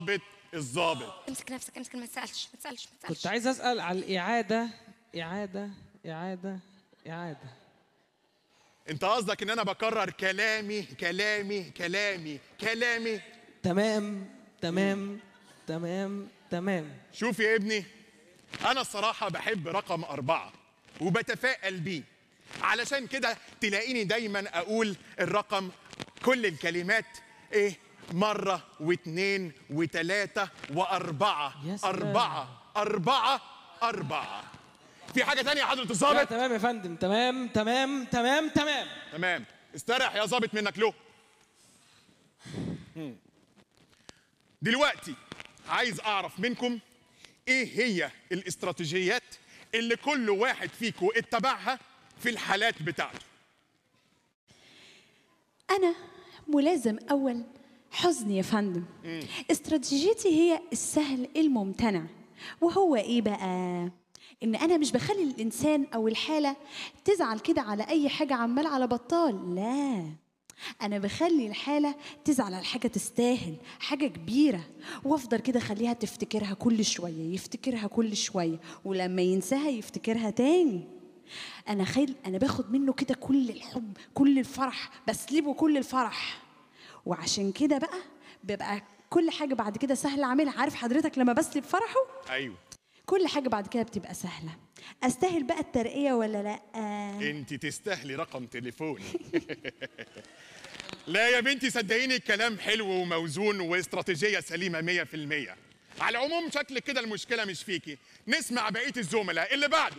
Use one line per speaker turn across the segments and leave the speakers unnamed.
الظابط
امسك نفسك امسك ما تسالش ما تسالش ما
كنت
تسالش
عايز اسال على الاعاده اعاده اعاده اعاده
انت قصدك ان انا بكرر كلامي كلامي كلامي كلامي
تمام تمام تمام تمام
شوف يا ابني انا الصراحه بحب رقم أربعة وبتفائل بيه علشان كده تلاقيني دايما اقول الرقم كل الكلمات ايه مرة واثنين وثلاثة وأربعة
يا سلام.
أربعة أربعة أربعة في حاجة تانية يا حضرة
لا
الظابط؟
تمام يا فندم تمام تمام تمام تمام
تمام استريح يا ظابط منك له مم. دلوقتي عايز اعرف منكم ايه هي الاستراتيجيات اللي كل واحد فيكم اتبعها في الحالات بتاعته
أنا ملازم أول حزن يا فندم استراتيجيتي هي السهل الممتنع وهو إيه بقى؟ إن أنا مش بخلي الإنسان أو الحالة تزعل كده على أي حاجة عمال على بطال لا أنا بخلي الحالة تزعل على حاجة تستاهل حاجة كبيرة وأفضل كده أخليها تفتكرها كل شوية يفتكرها كل شوية ولما ينساها يفتكرها تاني انا خيل انا باخد منه كده كل الحب كل الفرح بسلبه كل الفرح وعشان كده بقى بيبقى كل حاجه بعد كده سهله اعملها عارف حضرتك لما بسلب فرحه
ايوه
كل حاجه بعد كده بتبقى سهله استاهل بقى الترقيه ولا لا
انت تستاهلي رقم تليفوني لا يا بنتي صدقيني الكلام حلو وموزون واستراتيجيه سليمه 100% على العموم شكلك كده المشكله مش فيكي نسمع بقيه الزملاء اللي بعده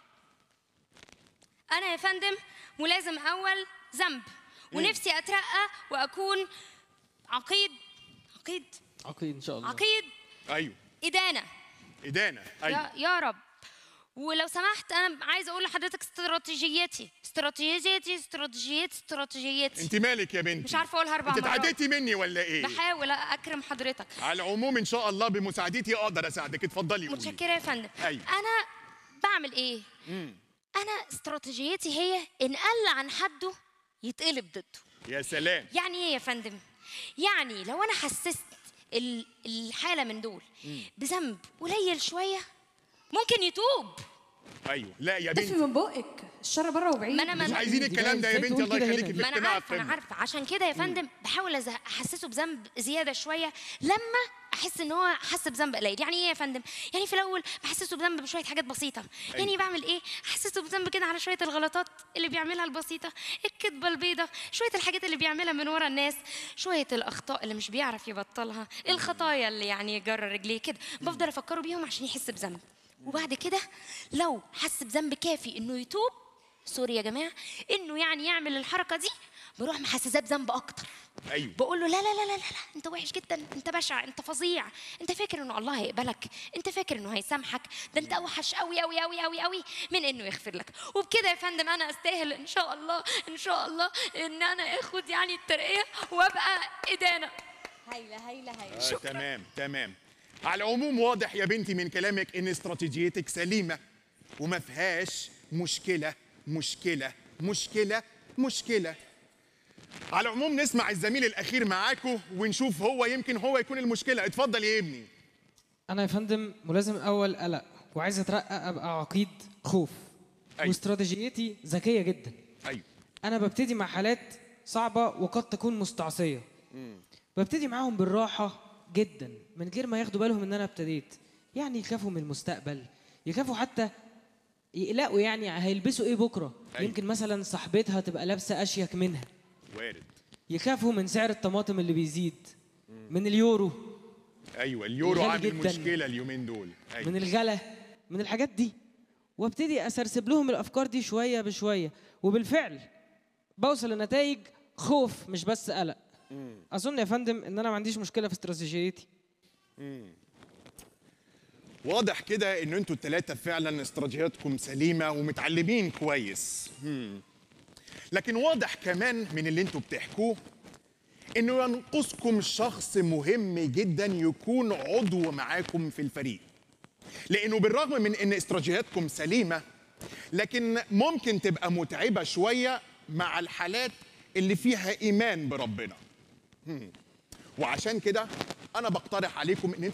انا يا فندم ملازم اول ذنب ونفسي اترقى واكون عقيد عقيد
عقيد ان شاء الله
عقيد
ايوه
ادانه
ادانه ايوه
يا يا رب ولو سمحت انا عايزه اقول لحضرتك استراتيجيتي استراتيجيتي استراتيجيتي استراتيجيتي
انت مالك يا بنتي
مش عارفه اقولها اربع
انت
مرات
اتعديتي مني ولا ايه
بحاول اكرم حضرتك
على العموم ان شاء الله بمساعدتي اقدر اساعدك اتفضلي قولي
متشكره يا فندم
أيوة.
انا بعمل ايه انا استراتيجيتي هي ان قل عن حده يتقلب ضده
يا سلام
يعني ايه يا فندم يعني لو انا حسست ال- الحاله من دول بذنب قليل شويه ممكن يتوب
ايوه لا يا
تفي
بنتي
من بقك الشر بره وبعيد
ما انا ما
مش
أنا-
عايزين
انت
الكلام ده يا
ازاي
بنتي
تقول
الله
كده
يخليكي
هنا؟
في
ما انا
اجتماع
عارفه انا
القمه
عارفه عشان كده يا فندم بحاول أز- احسسه بذنب زياده شويه لما احس ان هو حس بذنب قليل يعني ايه يا فندم يعني في الاول بحسسه بذنب بشويه حاجات بسيطه يعني بعمل ايه احسسه بذنب كده على شويه الغلطات اللي بيعملها البسيطه الكذبه البيضه شويه الحاجات اللي بيعملها من ورا الناس شويه الاخطاء اللي مش بيعرف يبطلها الخطايا اللي يعني يجرر رجليه كده بفضل افكره بيهم عشان يحس بذنب وبعد كده لو حس بذنب كافي انه يتوب سوري يا جماعه انه يعني يعمل الحركه دي بروح محسساه بذنب اكتر
ايوه
بقول له لا لا لا لا لا لا انت وحش جدا انت بشع انت فظيع انت فاكر انه الله هيقبلك انت فاكر انه هيسامحك ده انت اوحش قوي قوي قوي قوي قوي من انه يغفر لك وبكده يا فندم انا استاهل ان شاء الله ان شاء الله ان انا اخد يعني الترقيه وابقى ادانه
هايله هايله هايله
آه تمام تمام على العموم واضح يا بنتي من كلامك ان استراتيجيتك سليمه وما فيهاش مشكله مشكله مشكله مشكله على العموم نسمع الزميل الاخير معاكم ونشوف هو يمكن هو يكون المشكله اتفضل يا ابني
انا يا فندم ملازم اول قلق وعايز اترقى ابقى عقيد خوف
أيوة.
واستراتيجيتي ذكيه جدا
ايوه
انا ببتدي مع حالات صعبه وقد تكون مستعصيه ببتدي معاهم بالراحه جدا من غير ما ياخدوا بالهم ان انا ابتديت يعني يخافوا من المستقبل يخافوا حتى يقلقوا يعني هيلبسوا ايه بكره
أيوة.
يمكن مثلا صاحبتها تبقى لابسه اشيك منها
وارد
يخافوا من سعر الطماطم اللي بيزيد من اليورو
ايوه اليورو
غالي
عامل
جداً.
مشكله اليومين دول أيوة.
من الغلا من الحاجات دي وابتدي اسرسب لهم الافكار دي شويه بشويه وبالفعل بوصل لنتائج خوف مش بس قلق اظن يا فندم ان انا ما عنديش مشكله في استراتيجيتي
واضح كده ان انتوا الثلاثه فعلا استراتيجياتكم سليمه ومتعلمين كويس مم. لكن واضح كمان من اللي انتوا بتحكوه انه ينقصكم شخص مهم جدا يكون عضو معاكم في الفريق لانه بالرغم من ان استراتيجياتكم سليمه لكن ممكن تبقى متعبه شويه مع الحالات اللي فيها ايمان بربنا مم. وعشان كده انا بقترح عليكم ان انتوا